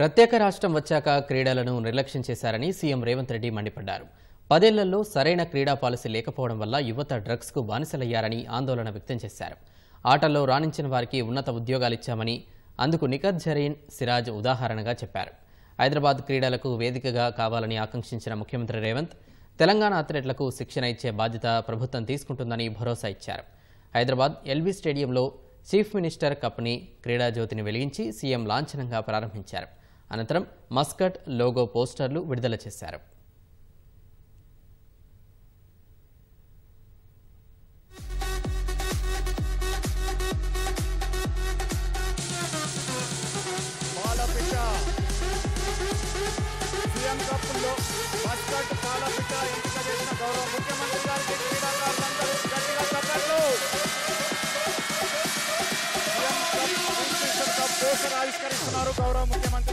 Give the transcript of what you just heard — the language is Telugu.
ప్రత్యేక రాష్ట్రం వచ్చాక క్రీడలను నిర్లక్ష్యం చేశారని సీఎం రేవంత్ రెడ్డి మండిపడ్డారు పదేళ్లలో సరైన క్రీడా పాలసీ లేకపోవడం వల్ల యువత డ్రగ్స్కు బానిసలయ్యారని ఆందోళన వ్యక్తం చేశారు ఆటల్లో రాణించిన వారికి ఉన్నత ఉద్యోగాలిచ్చామని అందుకు నిఖత్ జరీన్ సిరాజ్ ఉదాహరణగా చెప్పారు హైదరాబాద్ క్రీడలకు వేదికగా కావాలని ఆకాంక్షించిన ముఖ్యమంత్రి రేవంత్ తెలంగాణ అథ్లెట్లకు శిక్షణ ఇచ్చే బాధ్యత ప్రభుత్వం తీసుకుంటుందని భరోసా ఇచ్చారు హైదరాబాద్ ఎల్బీ స్టేడియంలో చీఫ్ మినిస్టర్ కప్ని క్రీడా జ్యోతిని వెలిగించి సీఎం లాంఛనంగా ప్రారంభించారు అనంతరం మస్కట్ లోగో పోస్టర్లు విడుదల చేశారు పాలపిట్ట సీఎం కప్పుల్లో మస్కట్ పాలపిట్ట ఎంపిక చేసిన గౌరవ ముఖ్యమంత్రి గారికి క్రీడాకారులందరూ గట్టిగా చప్పట్లు సీఎం కప్ కప్ పోస్టర్ ఆవిష్కరిస్తున్నారు గౌరవ ముఖ్యమంత్రి